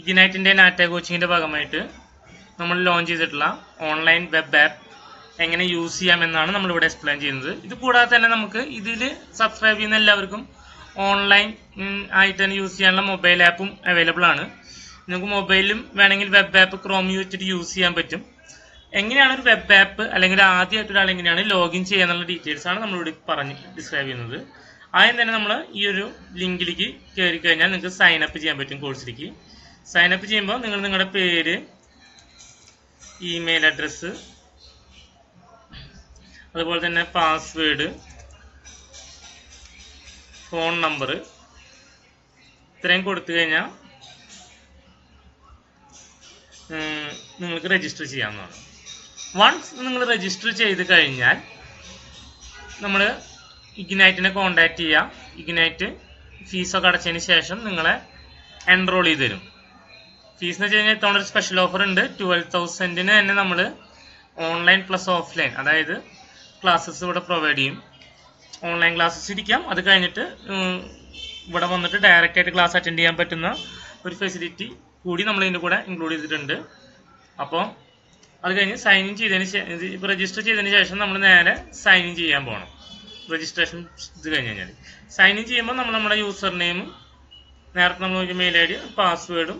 ഇഗ്നൈറ്റിൻ്റെ നാറ്റ കോച്ചിങ്ങിൻ്റെ ഭാഗമായിട്ട് നമ്മൾ ലോഞ്ച് ചെയ്തിട്ടുള്ള ഓൺലൈൻ വെബ് ആപ്പ് എങ്ങനെ യൂസ് ചെയ്യാമെന്നാണ് നമ്മളിവിടെ എക്സ്പ്ലെയിൻ ചെയ്യുന്നത് ഇത് കൂടാതെ തന്നെ നമുക്ക് ഇതിൽ സബ്സ്ക്രൈബ് ചെയ്യുന്ന എല്ലാവർക്കും ഓൺലൈൻ ആയിട്ട് തന്നെ യൂസ് ചെയ്യാനുള്ള മൊബൈൽ ആപ്പും അവൈലബിൾ ആണ് നിങ്ങൾക്ക് മൊബൈലിലും വേണമെങ്കിൽ വെബ് ആപ്പ് ക്രോം വെച്ചിട്ട് യൂസ് ചെയ്യാൻ പറ്റും എങ്ങനെയാണ് ഒരു വെബ് ആപ്പ് അല്ലെങ്കിൽ ആദ്യമായിട്ട് ഒരാൾ എങ്ങനെയാണ് ലോഗിൻ ചെയ്യാന്നുള്ള ഡീറ്റെയിൽസ് ആണ് നമ്മളിവിടെ പറഞ്ഞ് ഡിസ്ക്രൈബ് ചെയ്യുന്നത് ആദ്യം തന്നെ നമ്മൾ ഈ ഒരു ലിങ്കിലേക്ക് കയറി കഴിഞ്ഞാൽ നിങ്ങൾക്ക് സൈൻ അപ്പ് ചെയ്യാൻ പറ്റും കോഴ്സിലേക്ക് സൈൻ അപ്പ് ചെയ്യുമ്പോൾ നിങ്ങൾ നിങ്ങളുടെ പേര് ഇമെയിൽ അഡ്രസ്സ് അതുപോലെ തന്നെ പാസ്വേഡ് ഫോൺ നമ്പർ ഇത്രയും കൊടുത്തു കഴിഞ്ഞാൽ ഉം, നിങ്ങൾക്ക് രജിസ്റ്റർ ചെയ്യാവുന്നതാണ് വൺസ് നിങ്ങൾ രജിസ്റ്റർ ചെയ്ത് കഴിഞ്ഞാൽ നമ്മൾ ഇഗ്നൈറ്റിനെ കോണ്ടാക്ട് ചെയ്യാം ഇഗ്നൈറ്റ് ഫീസൊക്കെ അടച്ചതിന് ശേഷം നിങ്ങളെ എൻറോൾ ചെയ്ത് തരും ഫീസ് എന്ന് വെച്ച് കഴിഞ്ഞാൽ ഇത്തവണ ഒരു സ്പെഷ്യൽ ഓഫർ ഉണ്ട് ട്വൽവ് തൗസൻഡിന് തന്നെ നമ്മൾ ഓൺലൈൻ പ്ലസ് ഓഫ്ലൈൻ അതായത് ക്ലാസ്സസ് ഇവിടെ പ്രൊവൈഡ് ചെയ്യും ഓൺലൈൻ ക്ലാസ്സസ് ഇരിക്കാം അത് കഴിഞ്ഞിട്ട് ഉം, ഇവിടെ വന്നിട്ട് ഡയറക്റ്റ് ആയിട്ട് ക്ലാസ് അറ്റൻഡ് ചെയ്യാൻ പറ്റുന്ന ഒരു ഫെസിലിറ്റി കൂടി നമ്മൾ ഇതിൻ്റെ കൂടെ ഇൻക്ലൂഡ് ചെയ്തിട്ടുണ്ട് അപ്പോൾ അത് കഴിഞ്ഞ് സൈൻ ഇൻ ചെയ്തതിന് ശേഷം ഇപ്പോൾ രജിസ്റ്റർ ചെയ്തതിന് ശേഷം നമ്മൾ നേരെ സൈൻ ഇൻ ചെയ്യാൻ പോകണം രജിസ്ട്രേഷൻ ഇത് കഴിഞ്ഞ് കഴിഞ്ഞാൽ സൈൻ ഇൻ ചെയ്യുമ്പോൾ നമ്മൾ നമ്മുടെ യൂസർ നെയിമും നേരത്തെ നമ്മൾ നോക്കിയ മെയിൽ ഐ ഡി പാസ്വേഡും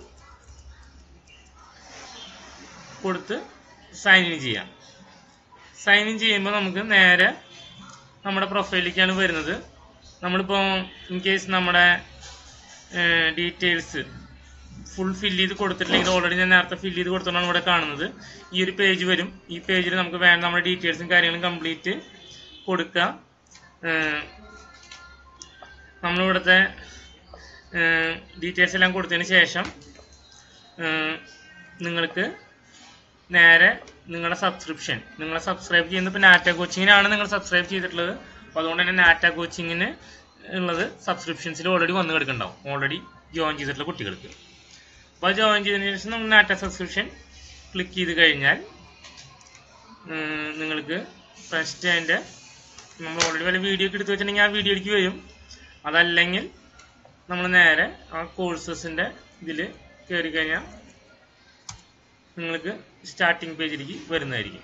കൊടുത്ത് സൈൻ ഇൻ ചെയ്യാം സൈൻ ഇൻ ചെയ്യുമ്പോൾ നമുക്ക് നേരെ നമ്മുടെ പ്രൊഫൈലിലേക്കാണ് വരുന്നത് നമ്മളിപ്പോൾ ഇൻ കേസ് നമ്മുടെ ഡീറ്റെയിൽസ് ഫുൾ ഫില്ല് ചെയ്ത് കൊടുത്തിട്ടില്ലെങ്കിൽ ഓൾറെഡി ഞാൻ നേരത്തെ ഫില്ല് ചെയ്ത് കൊടുത്തോണ്ടാണ് ഇവിടെ കാണുന്നത് ഈ ഒരു പേജ് വരും ഈ പേജിൽ നമുക്ക് വേണ്ട നമ്മുടെ ഡീറ്റെയിൽസും കാര്യങ്ങളും കംപ്ലീറ്റ് കൊടുക്കുക ഏഹ് നമ്മളിവിടുത്തെ ഡീറ്റെയിൽസ് എല്ലാം കൊടുത്തതിന് ശേഷം ഏഹ് നിങ്ങൾക്ക് നേരെ നിങ്ങളുടെ സബ്സ്ക്രിപ്ഷൻ നിങ്ങളെ സബ്സ്ക്രൈബ് ചെയ്യുന്നത് ഇപ്പോൾ നാറ്റ കോച്ചിങ്ങിനാണ് നിങ്ങൾ സബ്സ്ക്രൈബ് ചെയ്തിട്ടുള്ളത് അപ്പോൾ അതുകൊണ്ട് തന്നെ നാറ്റ കോച്ചിങ്ങിന് ഉള്ളത് സബ്സ്ക്രിപ്ഷൻസിൽ ഓൾറെഡി വന്ന് കിടക്കുന്നുണ്ടാവും ഓൾറെഡി ജോയിൻ ചെയ്തിട്ടുള്ള കുട്ടികൾക്ക് അപ്പോൾ ജോയിൻ ചെയ്തതിന് ശേഷം നമ്മൾ നാറ്റ സബ്സ്ക്രിപ്ഷൻ ക്ലിക്ക് ചെയ്ത് കഴിഞ്ഞാൽ ഉം, നിങ്ങൾക്ക് ഫസ്റ്റ് അതിൻ്റെ നമ്മൾ ഓൾറെഡി വല്ല വീഡിയോ ഒക്കെ എടുത്ത് വെച്ചിട്ടുണ്ടെങ്കിൽ ആ വീഡിയോയിലേക്ക് വരും അതല്ലെങ്കിൽ നമ്മൾ നേരെ ആ കോഴ്സസിൻ്റെ ഇതിൽ കയറി കഴിഞ്ഞാൽ നിങ്ങൾക്ക് സ്റ്റാർട്ടിംഗ് പേജിലേക്ക് വരുന്നതായിരിക്കും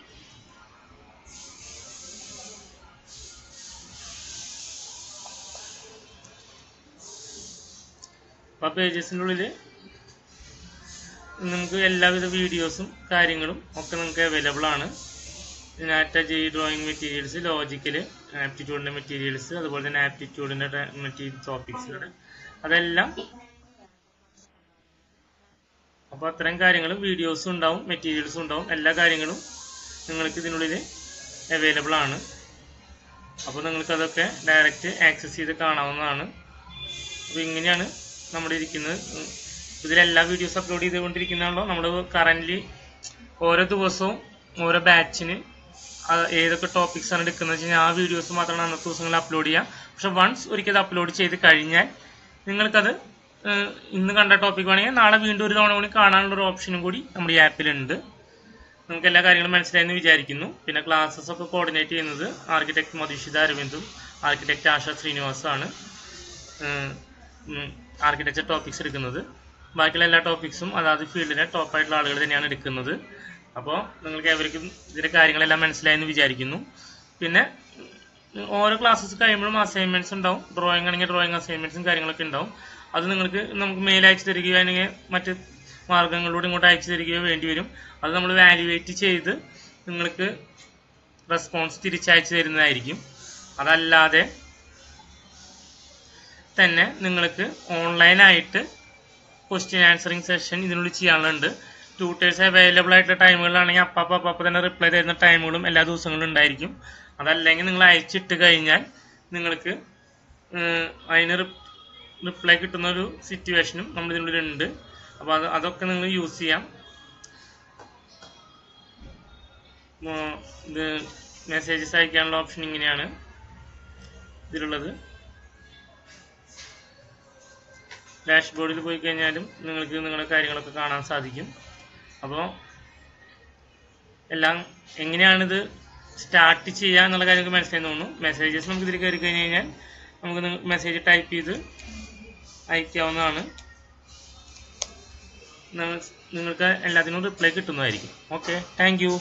അപ്പോൾ ആ പേജസിൻ്റെ ഉള്ളിൽ നിങ്ങൾക്ക് എല്ലാവിധ വീഡിയോസും കാര്യങ്ങളും ഒക്കെ നിങ്ങൾക്ക് അവൈലബിൾ ആണ് നാറ്റ ജി ഡ്രോയിങ് മെറ്റീരിയൽസ് ലോജിക്കൽ ആപ്റ്റിറ്റ്യൂഡിൻ്റെ മെറ്റീരിയൽസ് അതുപോലെ തന്നെ ആപ്റ്റിറ്റ്യൂഡിൻ്റെ മെറ്റീരിയൽ ടോപ്പിക്സുകളുടെ അതെല്ലാം അപ്പോൾ അത്തരം കാര്യങ്ങളും വീഡിയോസും ഉണ്ടാവും മെറ്റീരിയൽസും ഉണ്ടാവും എല്ലാ കാര്യങ്ങളും നിങ്ങൾക്ക് ഇതിനുള്ളിൽ അവൈലബിൾ ആണ് അപ്പോൾ നിങ്ങൾക്കതൊക്കെ ഡയറക്റ്റ് ആക്സസ് ചെയ്ത് കാണാവുന്നതാണ് അപ്പോൾ ഇങ്ങനെയാണ് നമ്മുടെ ഇരിക്കുന്നത് ഉം. ഇതിലെല്ലാ വീഡിയോസ് അപ്ലോഡ് ചെയ്തുകൊണ്ടിരിക്കുന്നതാണല്ലോ നമ്മൾ കറൻ്റ്ലി ഓരോ ദിവസവും ഓരോ ബാച്ചിന് ഏതൊക്കെ ടോപ്പിക്സ് ആണ് എടുക്കുന്നത് വെച്ച് കഴിഞ്ഞാൽ ആ വീഡിയോസ് മാത്രമാണ് അന്നത്തെ ദിവസങ്ങളിൽ അപ്ലോഡ് ചെയ്യുക പക്ഷെ വൺസ് ഒരിക്കൽ അപ്ലോഡ് ചെയ്ത് കഴിഞ്ഞാൽ നിങ്ങൾക്കത് ഏഹ്, ഇന്ന് കണ്ട ടോപ്പിക് വേണമെങ്കിൽ നാളെ വീണ്ടും ഒരു തവണ കൂടി കാണാനുള്ള ഒരു ഓപ്ഷനും കൂടി നമ്മുടെ ഈ ആപ്പിലുണ്ട് നിങ്ങൾക്ക് എല്ലാ കാര്യങ്ങളും മനസ്സിലായെന്ന് വിചാരിക്കുന്നു പിന്നെ ക്ലാസ്സസ് ഒക്കെ കോർഡിനേറ്റ് ചെയ്യുന്നത് ആർക്കിടെക്ട് മധുഷിത അരവിന്ദും ആർക്കിടെക്ട് ആശ ശ്രീനിവാസുമാണ് ആർക്കിടെക്ചർ ടോപ്പിക്സ് എടുക്കുന്നത് ബാക്കിയുള്ള എല്ലാ ടോപ്പിക്സും അതാത് ഫീൽഡിലെ ടോപ്പായിട്ടുള്ള ആളുകൾ തന്നെയാണ് എടുക്കുന്നത് അപ്പോൾ നിങ്ങൾക്ക് ഏവർക്കും ഇതിൻ്റെ കാര്യങ്ങളെല്ലാം മനസ്സിലായെന്ന് വിചാരിക്കുന്നു പിന്നെ ഉം, ഓരോ ക്ലാസ്സസ് കഴിയുമ്പോഴും അസൈൻമെൻറ്റ്സ് ഉണ്ടാവും ഡ്രോയിങ് ആണെങ്കിൽ ഡ്രോയിങ് അസൈൻമെൻറ്റ്സും കാര്യങ്ങളൊക്കെ ഉണ്ടാവും അത് നിങ്ങൾക്ക് നമുക്ക് മെയിൽ അയച്ചു തരികയോ അല്ലെങ്കിൽ മറ്റ് മാർഗങ്ങളിലൂടെ ഇങ്ങോട്ട് അയച്ചു തരികയോ വേണ്ടി വരും അത് നമ്മൾ വാല്യുവേറ്റ് ചെയ്ത് നിങ്ങൾക്ക് റെസ്പോൺസ് തിരിച്ചയച്ചു തരുന്നതായിരിക്കും അതല്ലാതെ തന്നെ നിങ്ങൾക്ക് ഓൺലൈനായിട്ട് ക്വസ്റ്റ്യൻ ആൻസറിങ് സെഷൻ ഇതിനുള്ളിൽ ചെയ്യാനുണ്ട് ട്യൂട്ടേഴ്സ് അവൈലബിൾ ആയിട്ടുള്ള ടൈമുകളിലാണെങ്കിൽ അപ്പം അപ്പം അപ്പം തന്നെ റിപ്ലൈ തരുന്ന ടൈമുകളും എല്ലാ ദിവസങ്ങളിലും ഉണ്ടായിരിക്കും അതല്ലെങ്കിൽ നിങ്ങൾ അയച്ചിട്ട് കഴിഞ്ഞാൽ നിങ്ങൾക്ക് ഏഹ്, അതിന് റിപ്ലൈ കിട്ടുന്ന ഒരു സിറ്റുവേഷനും നമ്മൾ ഇതിനുള്ളിലുണ്ട് അപ്പോൾ അത് അതൊക്കെ നിങ്ങൾ യൂസ് ചെയ്യാം ഉം, ഇത് മെസ്സേജസ് അയക്കാനുള്ള ഓപ്ഷൻ ഇങ്ങനെയാണ് ഇതിലുള്ളത് ഡാഷ്ബോർഡിൽ പോയി കഴിഞ്ഞാലും നിങ്ങൾക്ക് നിങ്ങളുടെ കാര്യങ്ങളൊക്കെ കാണാൻ സാധിക്കും അപ്പോൾ എല്ലാം എങ്ങനെയാണിത് സ്റ്റാർട്ട് ചെയ്യുക എന്നുള്ള കാര്യമൊക്കെ മനസ്സിലായി തോന്നുന്നു മെസ്സേജസ് നമുക്ക് ഇതിൽ കയറി കഴിഞ്ഞ് കഴിഞ്ഞാൽ നമുക്ക് മെസ്സേജ് ടൈപ്പ് ചെയ്ത് അയക്കാവുന്നതാണ് നിങ്ങൾക്ക് എല്ലാത്തിനും റിപ്ലൈ കിട്ടുന്നതായിരിക്കും ഓക്കെ താങ്ക് യു